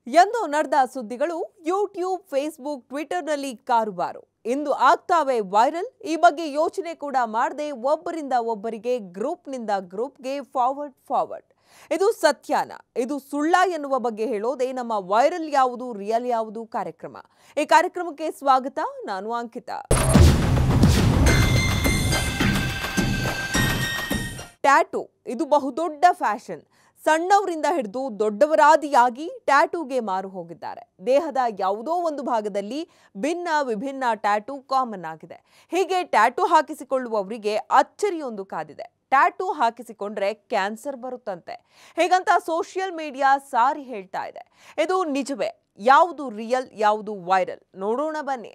ಎಂದು ನಡೆದ ಸುದ್ದಿಗಳು ಯೂಟ್ಯೂಬ್ ಫೇಸ್ಬುಕ್ ಟ್ವಿಟರ್ನಲ್ಲಿ ಕಾರುಬಾರು ಇಂದು ಆಗ್ತಾವೆ ವೈರಲ್ ಈ ಬಗ್ಗೆ ಯೋಚನೆ ಕೂಡ ಮಾಡದೆ ಒಬ್ಬರಿಂದ ಒಬ್ಬರಿಗೆ ಗ್ರೂಪ್ನಿಂದ ಗ್ರೂಪ್ಗೆ ಫಾರ್ವರ್ಡ್ ಫಾರ್ವರ್ಡ್ ಇದು ಸತ್ಯಾನ ಇದು ಸುಳ್ಳ ಎನ್ನುವ ಬಗ್ಗೆ ಹೇಳೋದೇ ನಮ್ಮ ವೈರಲ್ ಯಾವುದು ರಿಯಲ್ ಯಾವುದು ಕಾರ್ಯಕ್ರಮ ಈ ಕಾರ್ಯಕ್ರಮಕ್ಕೆ ಸ್ವಾಗತ ನಾನು ಅಂಕಿತಾ ಟ್ಯಾಟೂ ಇದು ಬಹುದೊಡ್ಡ ಫ್ಯಾಷನ್ ಸಣ್ಣವರಿಂದ ಹಿಡಿದು ದೊಡ್ಡವರಾದಿಯಾಗಿ ಟ್ಯಾಟೂಗೆ ಮಾರು ಹೋಗಿದ್ದಾರೆ ದೇಹದ ಯಾವುದೋ ಒಂದು ಭಾಗದಲ್ಲಿ ಭಿನ್ನ ವಿಭಿನ್ನ ಟ್ಯಾಟೂ ಕಾಮನ್ ಆಗಿದೆ ಹೀಗೆ ಟ್ಯಾಟೂ ಹಾಕಿಸಿಕೊಳ್ಳುವವರಿಗೆ ಅಚ್ಚರಿಯೊಂದು ಕಾದಿದೆ ಟ್ಯಾಟೂ ಹಾಕಿಸಿಕೊಂಡ್ರೆ ಕ್ಯಾನ್ಸರ್ ಬರುತ್ತಂತೆ ಹೀಗಂತ ಸೋಷಿಯಲ್ ಮೀಡಿಯಾ ಸಾರಿ ಹೇಳ್ತಾ ಇದೆ ಇದು ನಿಜವೇ ಯಾವುದು ರಿಯಲ್ ಯಾವುದು ವೈರಲ್ ನೋಡೋಣ ಬನ್ನಿ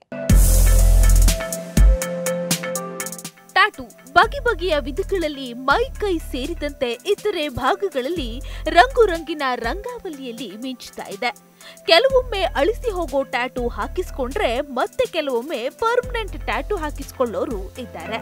ಟ್ಯಾಟೂ ಬಗೆ ಬಗೆಯ ವಿಧಗಳಲ್ಲಿ ಮೈ ಕೈ ಸೇರಿದಂತೆ ಇತರೆ ಭಾಗಗಳಲ್ಲಿ ರಂಗು ರಂಗಿನ ರಂಗಾವಲಿಯಲ್ಲಿ ಮಿಂಚ್ತಾ ಇದೆ ಕೆಲವೊಮ್ಮೆ ಅಳಿಸಿ ಹೋಗೋ ಟ್ಯಾಟೂ ಹಾಕಿಸ್ಕೊಂಡ್ರೆ ಮತ್ತೆ ಕೆಲವೊಮ್ಮೆ ಪರ್ಮನೆಂಟ್ ಟ್ಯಾಟೂ ಹಾಕಿಸ್ಕೊಳ್ಳೋರು ಇದ್ದಾರೆ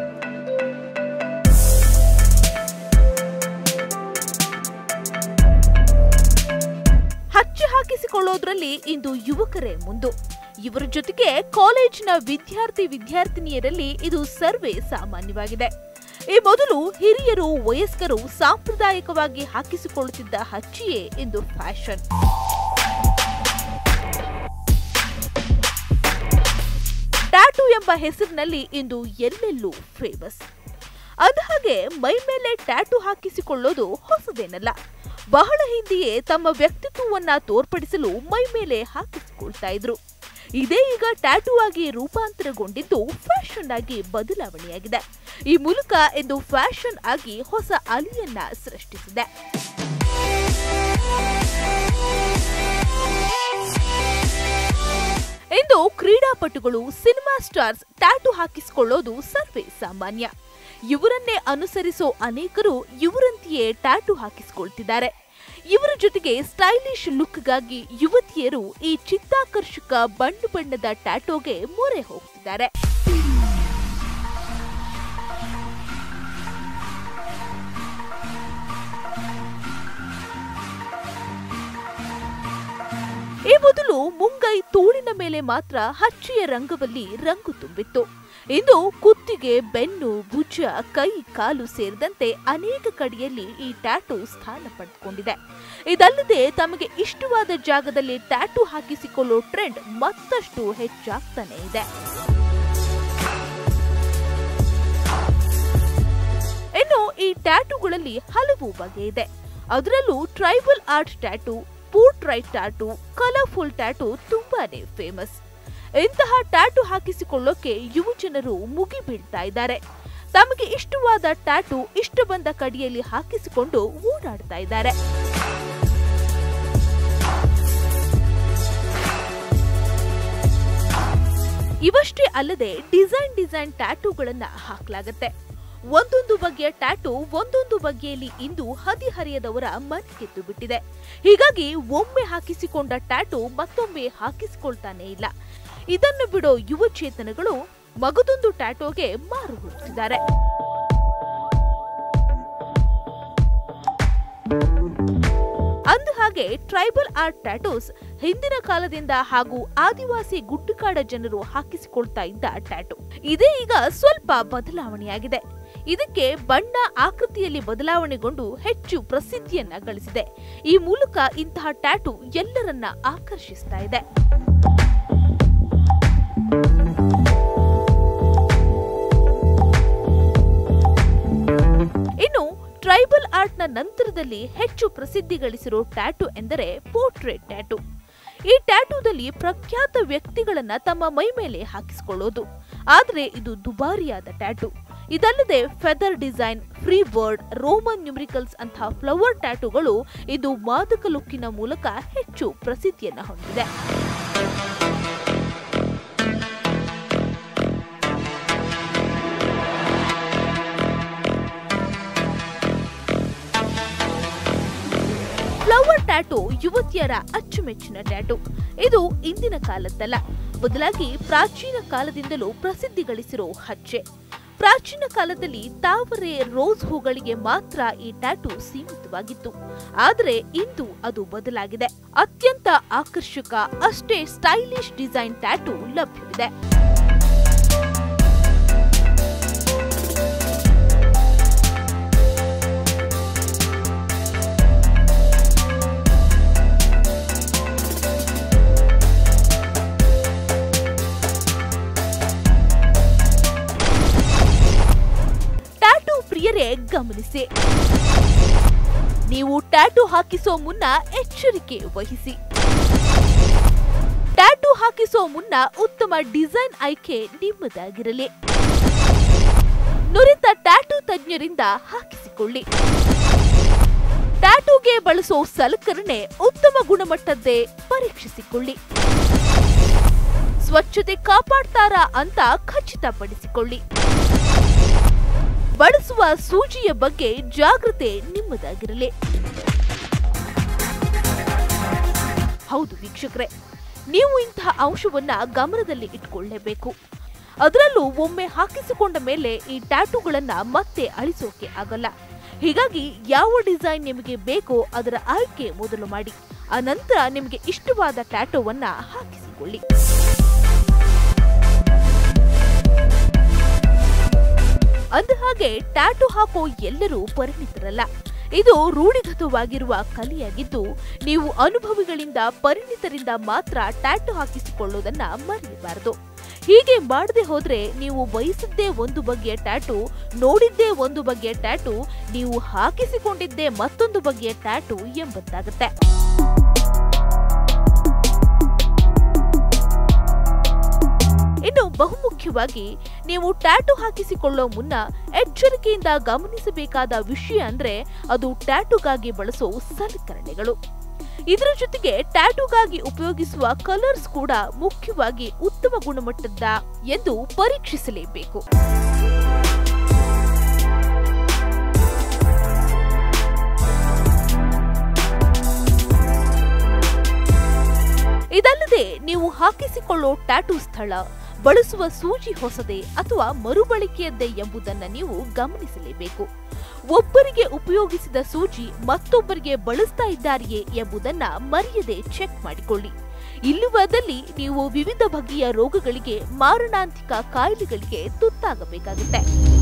ಹಚ್ಚಿ ಹಾಕಿಸಿಕೊಳ್ಳೋದ್ರಲ್ಲಿ ಇಂದು ಯುವಕರೇ ಮುಂದು ಇವರ ಜೊತೆಗೆ ಕಾಲೇಜಿನ ವಿದ್ಯಾರ್ಥಿ ವಿದ್ಯಾರ್ಥಿನಿಯರಲ್ಲಿ ಇದು ಸರ್ವೇ ಸಾಮಾನ್ಯವಾಗಿದೆ ಈ ಮೊದಲು ಹಿರಿಯರು ವಯಸ್ಕರು ಸಾಂಪ್ರದಾಯಿಕವಾಗಿ ಹಾಕಿಸಿಕೊಳ್ಳುತ್ತಿದ್ದ ಹಚ್ಚಿಯೇ ಇಂದು ಫ್ಯಾಷನ್ ಟ್ಯಾಟೂ ಎಂಬ ಹೆಸರಿನಲ್ಲಿ ಇಂದು ಎಲ್ಲೆಲ್ಲೂ ಫೇಮಸ್ ಹಾಗೆ ಮೈ ಮೇಲೆ ಟ್ಯಾಟೂ ಹಾಕಿಸಿಕೊಳ್ಳೋದು ಹೊಸದೇನಲ್ಲ ಬಹಳ ಹಿಂದೆಯೇ ತಮ್ಮ ವ್ಯಕ್ತಿತ್ವವನ್ನ ತೋರ್ಪಡಿಸಲು ಮೈ ಮೇಲೆ ಹಾಕಿಸಿಕೊಳ್ತಾ ಇದ್ರು ಇದೇ ಈಗ ಟ್ಯಾಟೂ ಆಗಿ ರೂಪಾಂತರಗೊಂಡಿದ್ದು ಫ್ಯಾಷನ್ ಆಗಿ ಬದಲಾವಣೆಯಾಗಿದೆ ಈ ಮೂಲಕ ಇದು ಫ್ಯಾಷನ್ ಆಗಿ ಹೊಸ ಅಲಿಯನ್ನ ಸೃಷ್ಟಿಸಿದೆ ಇಂದು ಕ್ರೀಡಾಪಟುಗಳು ಸಿನಿಮಾ ಸ್ಟಾರ್ಸ್ ಟ್ಯಾಟೂ ಹಾಕಿಸಿಕೊಳ್ಳೋದು ಸರ್ವೇ ಸಾಮಾನ್ಯ ಇವರನ್ನೇ ಅನುಸರಿಸೋ ಅನೇಕರು ಇವರಂತೆಯೇ ಟ್ಯಾಟೂ ಹಾಕಿಸಿಕೊಳ್ತಿದ್ದಾರೆ ಇವರ ಜೊತೆಗೆ ಸ್ಟೈಲಿಶ್ ಲುಕ್ಗಾಗಿ ಯುವತಿಯರು ಈ ಚಿತ್ತಾಕರ್ಷಕ ಬಣ್ಣ ಬಣ್ಣದ ಟ್ಯಾಟೋಗೆ ಮೊರೆ ಹೋಗ್ತಿದ್ದಾರೆ ಈ ಮೊದಲು ಮುಂಗೈ ತೋಳಿನ ಮೇಲೆ ಮಾತ್ರ ಹಚ್ಚಿಯ ರಂಗವಲ್ಲಿ ರಂಗು ತುಂಬಿತ್ತು ಇಂದು ಕುತ್ತಿಗೆ ಬೆನ್ನು ಭುಜ ಕೈ ಕಾಲು ಸೇರಿದಂತೆ ಅನೇಕ ಕಡೆಯಲ್ಲಿ ಈ ಟ್ಯಾಟೂ ಸ್ಥಾನ ಪಡೆದುಕೊಂಡಿದೆ ಇದಲ್ಲದೆ ತಮಗೆ ಇಷ್ಟವಾದ ಜಾಗದಲ್ಲಿ ಟ್ಯಾಟೂ ಹಾಕಿಸಿಕೊಳ್ಳೋ ಟ್ರೆಂಡ್ ಮತ್ತಷ್ಟು ಹೆಚ್ಚಾಗ್ತಾನೆ ಇದೆ ಇನ್ನು ಈ ಟ್ಯಾಟೂಗಳಲ್ಲಿ ಹಲವು ಬಗೆ ಇದೆ ಅದರಲ್ಲೂ tribal art tattoo portrait tattoo colourful tattoo ತುಂಬಾನೇ ಫೇಮಸ್ ಇಂತಹ ಟ್ಯಾಟೂ ಹಾಕಿಸಿಕೊಳ್ಳೋಕೆ ಯುವ ಜನರು ಮುಗಿ ಬೀಳ್ತಾ ಇದ್ದಾರೆ ತಮಗೆ ಇಷ್ಟವಾದ ಟ್ಯಾಟೂ ಇಷ್ಟ ಬಂದ ಕಡಿಯಲ್ಲಿ ಹಾಕಿಸಿಕೊಂಡು ಓಡಾಡ್ತಾ ಇದ್ದಾರೆ ಇವಷ್ಟೇ ಅಲ್ಲದೆ ಡಿಸೈನ್ ಡಿಸೈನ್ ಟ್ಯಾಟೂಗಳನ್ನ ಹಾಕಲಾಗತ್ತೆ ಒಂದೊಂದು ಬಗೆಯ ಟ್ಯಾಟೂ ಒಂದೊಂದು ಬಗೆಯಲ್ಲಿ ಇಂದು ಹದಿಹರಿಯದವರ ಮನಗೆದ್ದು ಬಿಟ್ಟಿದೆ ಹೀಗಾಗಿ ಒಮ್ಮೆ ಹಾಕಿಸಿಕೊಂಡ ಟ್ಯಾಟೂ ಮತ್ತೊಮ್ಮೆ ಹಾಕಿಸಿಕೊಳ್ತಾನೆ ಇಲ್ಲ ಇದನ್ನು ಬಿಡೋ ಯುವ ಚೇತನಗಳು ಮಗದೊಂದು ಟ್ಯಾಟೋಗೆ ಮಾರು ಹೋಗ್ತಿದ್ದಾರೆ ಅಂದ ಹಾಗೆ ಟ್ರೈಬಲ್ ಆರ್ಟ್ ಟ್ಯಾಟೂಸ್ ಹಿಂದಿನ ಕಾಲದಿಂದ ಹಾಗೂ ಆದಿವಾಸಿ ಗುಡ್ಡುಕಾಡ ಜನರು ಹಾಕಿಸಿಕೊಳ್ತಾ ಇದ್ದ ಟ್ಯಾಟೂ ಇದೇ ಈಗ ಸ್ವಲ್ಪ ಬದಲಾವಣೆಯಾಗಿದೆ ಇದಕ್ಕೆ ಬಣ್ಣ ಆಕೃತಿಯಲ್ಲಿ ಬದಲಾವಣೆಗೊಂಡು ಹೆಚ್ಚು ಪ್ರಸಿದ್ಧಿಯನ್ನ ಗಳಿಸಿದೆ ಈ ಮೂಲಕ ಇಂತಹ ಟ್ಯಾಟೂ ಎಲ್ಲರನ್ನ ಆಕರ್ಷಿಸ್ತಾ ಇದೆ ಇನ್ನು ಟ್ರೈಬಲ್ ಆರ್ಟ್ನ ನಂತರದಲ್ಲಿ ಹೆಚ್ಚು ಪ್ರಸಿದ್ಧಿ ಗಳಿಸಿರೋ ಟ್ಯಾಟೂ ಎಂದರೆ ಪೋರ್ಟ್ರೇಟ್ ಟ್ಯಾಟೂ ಈ ಟ್ಯಾಟೂದಲ್ಲಿ ಪ್ರಖ್ಯಾತ ವ್ಯಕ್ತಿಗಳನ್ನ ತಮ್ಮ ಮೈ ಮೇಲೆ ಹಾಕಿಸಿಕೊಳ್ಳೋದು ಆದರೆ ಇದು ದುಬಾರಿಯಾದ ಟ್ಯಾಟೂ ಇದಲ್ಲದೆ feather design free word Roman numericals ಅಂತಹ ಫ್ಲವರ್ ಟ್ಯಾಟೂಗಳು ಇದು ಮಾದಕ ಲುಕ್ಕಿನ ಮೂಲಕ ಹೆಚ್ಚು ಪ್ರಸಿದ್ಧಿಯನ್ನ ಹೊಂದಿದೆ ಫ್ಲವರ್ ಟ್ಯಾಟೂ ಯುವತಿಯರ ಅಚ್ಚುಮೆಚ್ಚಿನ ಟ್ಯಾಟೂ ಇದು ಇಂದಿನ ಕಾಲದ್ದಲ್ಲ ಬದಲಾಗಿ ಪ್ರಾಚೀನ ಕಾಲದಿಂದಲೂ ಪ್ರಸಿದ್ಧಿ ಗಳಿಸಿರೋ ಹಚ್ಚೆ ಪ್ರಾಚೀನ ಕಾಲದಲ್ಲಿ ತಾವರೆ ರೋಸ್ ಹೂಗಳಿಗೆ ಮಾತ್ರ ಈ ಟ್ಯಾಟೂ ಸೀಮಿತವಾಗಿತ್ತು ಆದರೆ ಇಂದು ಅದು ಬದಲಾಗಿದೆ ಅತ್ಯಂತ ಆಕರ್ಷಕ ಅಷ್ಟೇ ಸ್ಟೈಲಿಶ್ ಡಿಸೈನ್ ಟ್ಯಾಟೂ ಲಭ್ಯವಿದೆ ಟ್ಯಾಟೂ ಪ್ರಿಯರೇ ಗಮನಿಸಿ ನೀವು ಟ್ಯಾಟೂ ಹಾಕಿಸೋ ಮುನ್ನ ಎಚ್ಚರಿಕೆ ವಹಿಸಿ ಟ್ಯಾಟೂ ಹಾಕಿಸೋ ಮುನ್ನ ಉತ್ತಮ ಡಿಸೈನ್ ಆಯ್ಕೆ ನಿಮ್ಮದಾಗಿರಲಿ ನುರಿತ ಟ್ಯಾಟೂ ತಜ್ಞರಿಂದ ಹಾಕಿಸಿಕೊಳ್ಳಿ ಟ್ಯಾಟೂಗೆ ಬಳಸೋ ಸಲಕರಣೆ ಉತ್ತಮ ಗುಣಮಟ್ಟದ್ದೇ ಪರೀಕ್ಷಿಸಿಕೊಳ್ಳಿ ಸ್ವಚ್ಛತೆ ಕಾಪಾಡ್ತಾರಾ ಅಂತ ಖಚಿತಪಡಿಸಿಕೊಳ್ಳಿ ಬಳಸುವ ಸೂಜಿಯ ಬಗ್ಗೆ ಜಾಗೃತೆ ನಿಮ್ಮದಾಗಿರಲಿ ಹೌದು ವೀಕ್ಷಕರೇ ನೀವು ಇಂತಹ ಅಂಶವನ್ನ ಗಮನದಲ್ಲಿ ಇಟ್ಕೊಳ್ಳೇಬೇಕು ಅದರಲ್ಲೂ ಒಮ್ಮೆ ಹಾಕಿಸಿಕೊಂಡ ಮೇಲೆ ಈ ಟ್ಯಾಟೂಗಳನ್ನ ಮತ್ತೆ ಅಳಿಸೋಕೆ ಆಗಲ್ಲ ಹೀಗಾಗಿ ಯಾವ ಡಿಸೈನ್ ನಿಮಗೆ ಬೇಕೋ ಅದರ ಆಯ್ಕೆ ಮೊದಲು ಮಾಡಿ ಅನಂತರ ನಿಮಗೆ ಇಷ್ಟವಾದ ಟ್ಯಾಟೂವನ್ನ ಹಾಕಿಸಿಕೊಳ್ಳಿ ಅಂದಹಾಗೆ ಟ್ಯಾಟೂ ಹಾಕೋ ಎಲ್ಲರೂ ಪರಿಣಿತರಲ್ಲ ಇದು ರೂಢಿಗತವಾಗಿರುವ ಕಲೆಯಾಗಿದ್ದು ನೀವು ಅನುಭವಿಗಳಿಂದ ಪರಿಣಿತರಿಂದ ಮಾತ್ರ ಟ್ಯಾಟೂ ಹಾಕಿಸಿಕೊಳ್ಳುವುದನ್ನ ಮರೆಯಬಾರದು ಹೀಗೆ ಮಾಡದೆ ಹೋದ್ರೆ ನೀವು ಬಯಸಿದ್ದೇ ಒಂದು ಬಗೆಯ ಟ್ಯಾಟೂ ನೋಡಿದ್ದೇ ಒಂದು ಬಗೆಯ ಟ್ಯಾಟೂ ನೀವು ಹಾಕಿಸಿಕೊಂಡಿದ್ದೇ ಮತ್ತೊಂದು ಬಗೆಯ ಟ್ಯಾಟೂ ಎಂಬಂತಾಗುತ್ತೆ ಇನ್ನು ಬಹುಮುಖ್ಯವಾಗಿ ನೀವು ಟ್ಯಾಟೂ ಹಾಕಿಸಿಕೊಳ್ಳೋ ಮುನ್ನ ಎಚ್ಚರಿಕೆಯಿಂದ ಗಮನಿಸಬೇಕಾದ ವಿಷಯ ಅಂದ್ರೆ ಅದು ಟ್ಯಾಟೂಗಾಗಿ ಬಳಸೋ ಸಲಕರಣೆಗಳು ಇದರ ಜೊತೆಗೆ ಟ್ಯಾಟೂಗಾಗಿ ಉಪಯೋಗಿಸುವ ಕಲರ್ಸ್ ಕೂಡ ಮುಖ್ಯವಾಗಿ ಉತ್ತಮ ಗುಣಮಟ್ಟದ ಎಂದು ಪರೀಕ್ಷಿಸಲೇಬೇಕು ಇದಲ್ಲದೆ ನೀವು ಹಾಕಿಸಿಕೊಳ್ಳೋ ಟ್ಯಾಟೂ ಸ್ಥಳ ಬಳಸುವ ಸೂಜಿ ಹೊಸದೇ ಅಥವಾ ಮರುಬಳಕೆಯದ್ದೇ ಎಂಬುದನ್ನ ನೀವು ಗಮನಿಸಲೇಬೇಕು ಒಬ್ಬರಿಗೆ ಉಪಯೋಗಿಸಿದ ಸೂಜಿ ಮತ್ತೊಬ್ಬರಿಗೆ ಬಳಸ್ತಾ ಇದ್ದಾರೆಯೇ ಎಂಬುದನ್ನ ಮರೆಯದೆ ಚೆಕ್ ಮಾಡಿಕೊಳ್ಳಿ ಇಲ್ಲವಾದಲ್ಲಿ ನೀವು ವಿವಿಧ ಬಗೆಯ ರೋಗಗಳಿಗೆ ಮಾರಣಾಂತಿಕ ಕಾಯಿಲೆಗಳಿಗೆ ತುತ್ತಾಗಬೇಕಾಗುತ್ತೆ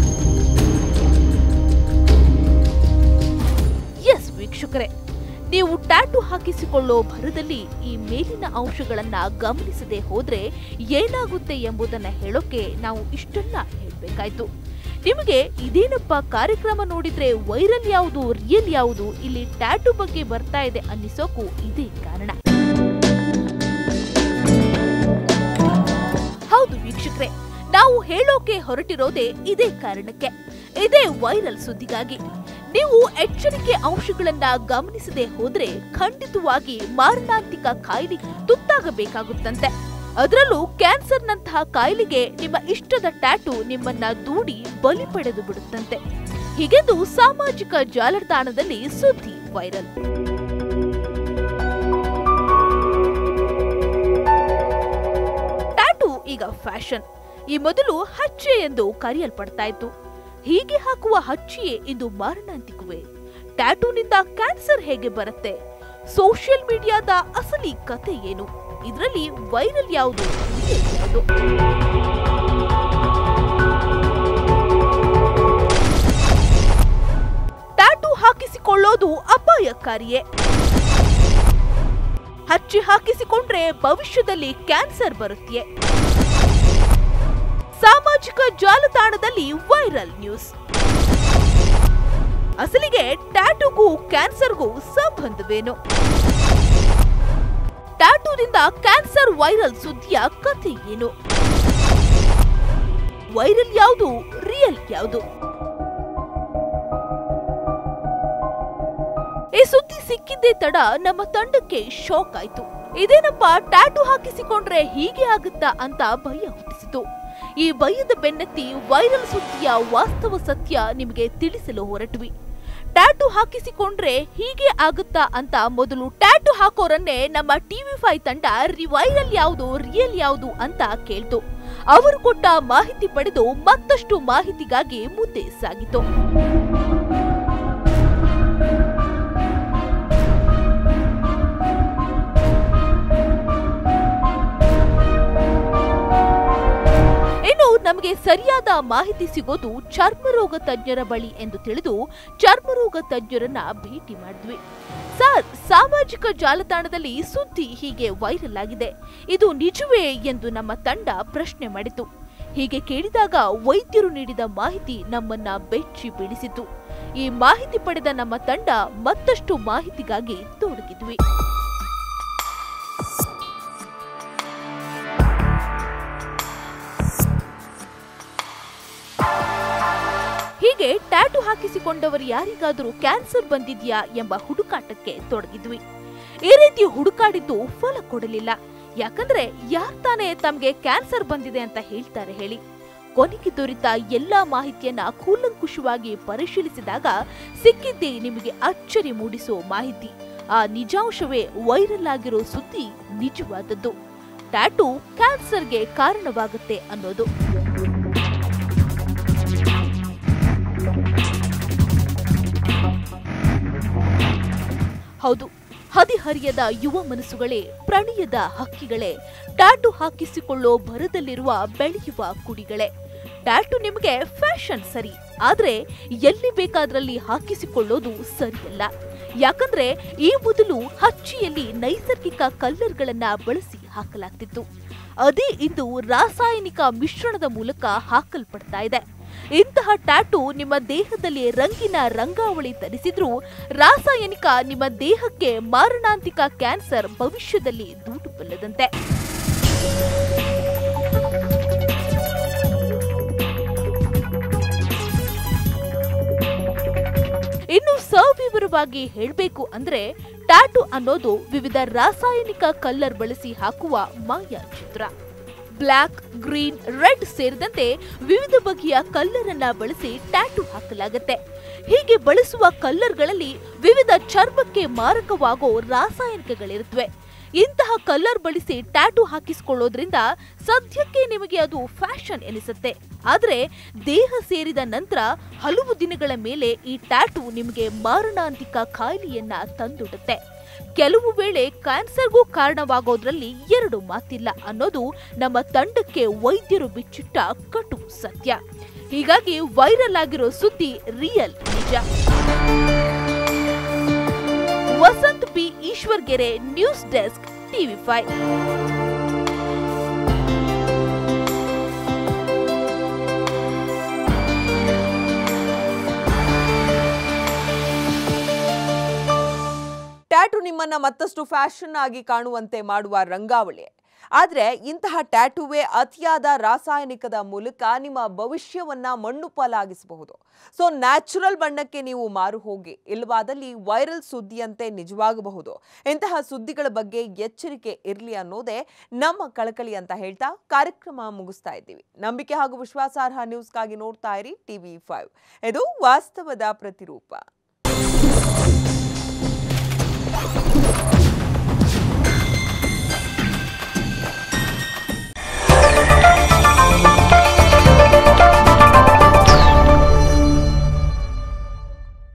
ಎಸ್ ವೀಕ್ಷಕರೇ ನೀವು ಟ್ಯಾಟೂ ಹಾಕಿಸಿಕೊಳ್ಳೋ ಭರದಲ್ಲಿ ಈ ಮೇಲಿನ ಅಂಶಗಳನ್ನ ಗಮನಿಸದೆ ಹೋದ್ರೆ ಏನಾಗುತ್ತೆ ಎಂಬುದನ್ನ ಹೇಳೋಕೆ ನಾವು ಇಷ್ಟನ್ನ ಹೇಳ್ಬೇಕಾಯ್ತು ನಿಮಗೆ ಇದೇನಪ್ಪ ಕಾರ್ಯಕ್ರಮ ನೋಡಿದ್ರೆ ವೈರಲ್ ಯಾವುದು ರಿಯಲ್ ಯಾವುದು ಇಲ್ಲಿ ಟ್ಯಾಟೂ ಬಗ್ಗೆ ಬರ್ತಾ ಇದೆ ಅನ್ನಿಸೋಕು ಇದೇ ಕಾರಣ ಹೌದು ವೀಕ್ಷಕರೇ ನಾವು ಹೇಳೋಕೆ ಹೊರಟಿರೋದೇ ಇದೇ ಕಾರಣಕ್ಕೆ ಇದೇ ವೈರಲ್ ಸುದ್ದಿಗಾಗಿ ನೀವು ಎಚ್ಚರಿಕೆ ಅಂಶಗಳನ್ನ ಗಮನಿಸದೆ ಹೋದ್ರೆ ಖಂಡಿತವಾಗಿ ಮಾರಣಾಂತಿಕ ಕಾಯಿಲೆ ತುತ್ತಾಗಬೇಕಾಗುತ್ತಂತೆ ಅದರಲ್ಲೂ ಕ್ಯಾನ್ಸರ್ನಂತಹ ಕಾಯಿಲೆಗೆ ನಿಮ್ಮ ಇಷ್ಟದ ಟ್ಯಾಟೂ ನಿಮ್ಮನ್ನ ದೂಡಿ ಬಲಿ ಪಡೆದು ಬಿಡುತ್ತಂತೆ ಹೀಗೆಂದು ಸಾಮಾಜಿಕ ಜಾಲತಾಣದಲ್ಲಿ ಸುದ್ದಿ ವೈರಲ್ ಟ್ಯಾಟೂ ಈಗ ಫ್ಯಾಷನ್ ಈ ಮೊದಲು ಹಚ್ಚೆ ಎಂದು ಕರೆಯಲ್ಪಡ್ತಾ ಇತ್ತು ಹೀಗೆ ಹಾಕುವ ಹಚ್ಚಿಯೇ ಇಂದು ಮಾರಣಾಂತಿಕವೇ ಟ್ಯಾಟೂನಿಂದ ಕ್ಯಾನ್ಸರ್ ಹೇಗೆ ಬರುತ್ತೆ ಸೋಷಿಯಲ್ ಮೀಡಿಯಾದ ಅಸಲಿ ಕತೆ ಏನು ಇದರಲ್ಲಿ ವೈರಲ್ ಯಾವುದು real ಯಾವುದು ಟ್ಯಾಟೂ ಹಾಕಿಸಿಕೊಳ್ಳೋದು ಅಪಾಯಕಾರಿಯೇ ಹಚ್ಚಿ ಹಾಕಿಸಿಕೊಂಡ್ರೆ ಭವಿಷ್ಯದಲ್ಲಿ ಕ್ಯಾನ್ಸರ್ ಬರುತ್ತೆ ಸಾಮಾಜಿಕ ಜಾಲತಾಣದಲ್ಲಿ ವೈರಲ್ ನ್ಯೂಸ್ ಅಸಲಿಗೆ ಟ್ಯಾಟೂಗೂ ಕ್ಯಾನ್ಸರ್ಗೂ ಸಂಬಂಧವೇನು ಟ್ಯಾಟೂದಿಂದ ಕ್ಯಾನ್ಸರ್ ವೈರಲ್ ಸುದ್ದಿಯ ಕಥೆ ಏನು ವೈರಲ್ ಯಾವುದು ರಿಯಲ್ ಯಾವುದು ಈ ಸುದ್ದಿ ಸಿಕ್ಕಿದ್ದೇ ತಡ ನಮ್ಮ ತಂಡಕ್ಕೆ ಶಾಕ್ ಆಯ್ತು ಇದೇನಪ್ಪ ಟ್ಯಾಟೂ ಹಾಕಿಸಿಕೊಂಡ್ರೆ ಹೀಗೆ ಆಗುತ್ತಾ ಅಂತ ಭಯ ಹುಟ್ಟಿಸಿತು ಈ ಭಯದ ಬೆನ್ನತ್ತಿ ವೈರಲ್ ಸುದ್ದಿಯ ವಾಸ್ತವ ಸತ್ಯ ನಿಮಗೆ ತಿಳಿಸಲು ಹೊರಟ್ವಿ ಟ್ಯಾಟೂ ಹಾಕಿಸಿಕೊಂಡ್ರೆ ಹೀಗೆ ಆಗುತ್ತಾ ಅಂತ ಮೊದಲು ಟ್ಯಾಟೂ ಹಾಕೋರನ್ನೇ ನಮ್ಮ ಟಿವಿ ಫೈವ್ ತಂಡ ರಿ- ವೈರಲ್ ಯಾವುದು ರಿಯಲ್ ಯಾವುದು ಅಂತ ಕೇಳ್ತು ಅವರು ಕೊಟ್ಟ ಮಾಹಿತಿ ಪಡೆದು ಮತ್ತಷ್ಟು ಮಾಹಿತಿಗಾಗಿ ಮುಂದೆ ಸಾಗಿತು ಇನ್ನು ನಮಗೆ ಸರಿಯಾದ ಮಾಹಿತಿ ಸಿಗೋದು ಚರ್ಮರೋಗ ತಜ್ಞರ ಬಳಿ ಎಂದು ತಿಳಿದು ಚರ್ಮರೋಗ ತಜ್ಞರನ್ನ ಭೇಟಿ ಮಾಡಿದ್ವಿ ಸರ್ ಸಾಮಾಜಿಕ ಜಾಲತಾಣದಲ್ಲಿ ಸುದ್ದಿ ಹೀಗೆ ವೈರಲ್ ಆಗಿದೆ ಇದು ನಿಜವೇ ಎಂದು ನಮ್ಮ ತಂಡ ಪ್ರಶ್ನೆ ಮಾಡಿತು ಹೀಗೆ ಕೇಳಿದಾಗ ವೈದ್ಯರು ನೀಡಿದ ಮಾಹಿತಿ ನಮ್ಮನ್ನ ಬೆಚ್ಚಿ ಬೀಳಿಸಿತು ಈ ಮಾಹಿತಿ ಪಡೆದ ನಮ್ಮ ತಂಡ ಮತ್ತಷ್ಟು ಮಾಹಿತಿಗಾಗಿ ತೊಡಗಿದ್ವಿ ಹೀಗೆ ಟ್ಯಾಟು ಹಾಕಿಸಿಕೊಂಡವರು ಯಾರಿಗಾದರೂ ಕ್ಯಾನ್ಸರ್ ಬಂದಿದ್ಯಾ ಎಂಬ ಹುಡುಕಾಟಕ್ಕೆ ತೊಡಗಿದ್ವಿ ಈ ರೀತಿ ಹುಡುಕಾಡಿದ್ದು ಫಲ ಕೊಡಲಿಲ್ಲ ಯಾಕಂದ್ರೆ ಯಾರ್ ತಾನೇ ತಮ್ಗೆ ಕ್ಯಾನ್ಸರ್ ಬಂದಿದೆ ಅಂತ ಹೇಳ್ತಾರೆ ಹೇಳಿ ಕೊನೆಗೆ ದೊರೆತ ಎಲ್ಲಾ ಮಾಹಿತಿಯನ್ನ ಕೂಲಂಕುಷವಾಗಿ ಪರಿಶೀಲಿಸಿದಾಗ ಸಿಕ್ಕಿದ್ದೇ ನಿಮಗೆ ಅಚ್ಚರಿ ಮೂಡಿಸೋ ಮಾಹಿತಿ ಆ ನಿಜಾಂಶವೇ ವೈರಲ್ ಆಗಿರೋ ಸುದ್ದಿ ನಿಜವಾದದ್ದು ಟ್ಯಾಟು ಕ್ಯಾನ್ಸರ್ಗೆ ಕಾರಣವಾಗುತ್ತೆ ಅನ್ನೋದು ಹೌದು ಹದಿಹರಿಯದ ಯುವ ಮನಸ್ಸುಗಳೇ ಪ್ರಣಯದ ಹಕ್ಕಿಗಳೇ ಟ್ಯಾಟು ಹಾಕಿಸಿಕೊಳ್ಳೋ ಭರದಲ್ಲಿರುವ ಬೆಳೆಯುವ ಕುಡಿಗಳೇ ಟ್ಯಾಟು ನಿಮಗೆ ಫ್ಯಾಷನ್ ಸರಿ ಆದ್ರೆ ಎಲ್ಲಿ ಬೇಕಾದ್ರಲ್ಲಿ ಹಾಕಿಸಿಕೊಳ್ಳೋದು ಸರಿಯಲ್ಲ ಯಾಕಂದ್ರೆ ಈ ಮೊದಲು ಹಚ್ಚಿಯಲ್ಲಿ ನೈಸರ್ಗಿಕ ಕಲ್ಲರ್ಗಳನ್ನ ಬಳಸಿ ಹಾಕಲಾಗ್ತಿತ್ತು ಅದೇ ಇಂದು ರಾಸಾಯನಿಕ ಮಿಶ್ರಣದ ಮೂಲಕ ಹಾಕಲ್ಪಡ್ತಾ ಇದೆ ಇಂತಹ ಟ್ಯಾಟು ನಿಮ್ಮ ದೇಹದಲ್ಲಿ ರಂಗಿನ ರಂಗಾವಳಿ ತರಿಸಿದ್ರೂ ರಾಸಾಯನಿಕ ನಿಮ್ಮ ದೇಹಕ್ಕೆ ಮಾರಣಾಂತಿಕ ಕ್ಯಾನ್ಸರ್ ಭವಿಷ್ಯದಲ್ಲಿ ದೂಟಬಲ್ಲದಂತೆ ಇನ್ನು ಸವಿವರವಾಗಿ ಹೇಳಬೇಕು ಅಂದ್ರೆ ಟ್ಯಾಟು ಅನ್ನೋದು ವಿವಿಧ ರಾಸಾಯನಿಕ ಕಲ್ಲರ್ ಬಳಸಿ ಹಾಕುವ ಮಾಯಾ ಚಿತ್ರ ಬ್ಲ್ಯಾಕ್ ಗ್ರೀನ್ ರೆಡ್ ಸೇರಿದಂತೆ ವಿವಿಧ ಬಗೆಯ ಕಲ್ಲರ್ ಅನ್ನ ಬಳಸಿ ಟ್ಯಾಟು ಹಾಕಲಾಗುತ್ತೆ ಹೀಗೆ ಬಳಸುವ ಕಲ್ಲರ್ಗಳಲ್ಲಿ ವಿವಿಧ ಚರ್ಮಕ್ಕೆ ಮಾರಕವಾಗೋ ರಾಸಾಯನಿಕಗಳಿರುತ್ತವೆ ಇಂತಹ ಕಲ್ಲರ್ ಬಳಸಿ ಟ್ಯಾಟು ಹಾಕಿಸಿಕೊಳ್ಳೋದ್ರಿಂದ ಸದ್ಯಕ್ಕೆ ನಿಮಗೆ ಅದು ಫ್ಯಾಷನ್ ಎನಿಸುತ್ತೆ ಆದ್ರೆ ದೇಹ ಸೇರಿದ ನಂತರ ಹಲವು ದಿನಗಳ ಮೇಲೆ ಈ ಟ್ಯಾಟು ನಿಮಗೆ ಮಾರಣಾಂತಿಕ ಕಾಯಿಲೆಯನ್ನ ತಂದೊಡ್ಡುತ್ತೆ ಕೆಲವು ವೇಳೆ ಕ್ಯಾನ್ಸರ್ಗೂ ಕಾರಣವಾಗೋದ್ರಲ್ಲಿ ಎರಡು ಮಾತಿಲ್ಲ ಅನ್ನೋದು ನಮ್ಮ ತಂಡಕ್ಕೆ ವೈದ್ಯರು ಬಿಚ್ಚಿಟ್ಟ ಕಟು ಸತ್ಯ ಹೀಗಾಗಿ ವೈರಲ್ ಆಗಿರೋ ಸುದ್ದಿ ರಿಯಲ್ ನಿಜ Vasanth P Eshwargere news desk TV five tattoo ನಿಮ್ಮನ್ನ ಮತ್ತಷ್ಟು ಫ್ಯಾಷನ್ ಆಗಿ ಕಾಣುವಂತೆ ಮಾಡುವ ರಂಗಾವಳಿ ಆದ್ರೆ ಇಂತಹ ಟ್ಯಾಟುವೇ ಅತಿಯಾದ ರಾಸಾಯನಿಕದ ಮೂಲಕ ನಿಮ್ಮ ಭವಿಷ್ಯವನ್ನ ಮಣ್ಣು ಪಾಲಾಗಿಸಬಹುದು ಸೊ ನ್ಯಾಚುರಲ್ ಬಣ್ಣಕ್ಕೆ ನೀವು ಮಾರು ಹೋಗಿ ಇಲ್ಲವಾದಲ್ಲಿ ವೈರಲ್ ಸುದ್ದಿಯಂತೆ ನಿಜವಾಗಬಹುದು ಇಂತಹ ಸುದ್ದಿಗಳ ಬಗ್ಗೆ ಎಚ್ಚರಿಕೆ ಇರಲಿ ಅನ್ನೋದೇ ನಮ್ಮ ಕಳಕಳಿ ಅಂತ ಹೇಳ್ತಾ ಕಾರ್ಯಕ್ರಮ ಮುಗಿಸ್ತಾ ಇದ್ದೀವಿ ನಂಬಿಕೆ ಹಾಗೂ ವಿಶ್ವಾಸಾರ್ಹ ನ್ಯೂಸ್ಗಾಗಿ ನೋಡ್ತಾ ಇರಿ ಟಿವಿ ಫೈವ್ ಇದು ವಾಸ್ತವದ ಪ್ರತಿರೂಪ